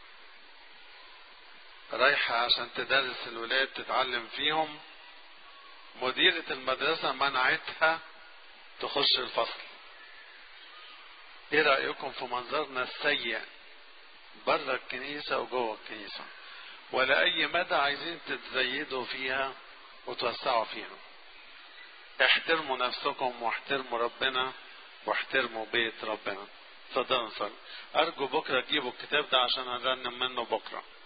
رايحة عشان تدرس الولاد تتعلم فيهم مديرة المدرسة منعتها تخش الفصل ايه رأيكم في منظرنا السيء بره الكنيسة وجوه الكنيسة ولا اي مدى عايزين تتزيدوا فيها وتوسعوا فيها احترموا نفسكم واحترموا ربنا واحترموا بيت ربنا اتفضلوا نصلي ارجو بكره تجيبوا الكتاب ده عشان هنرنم منه بكره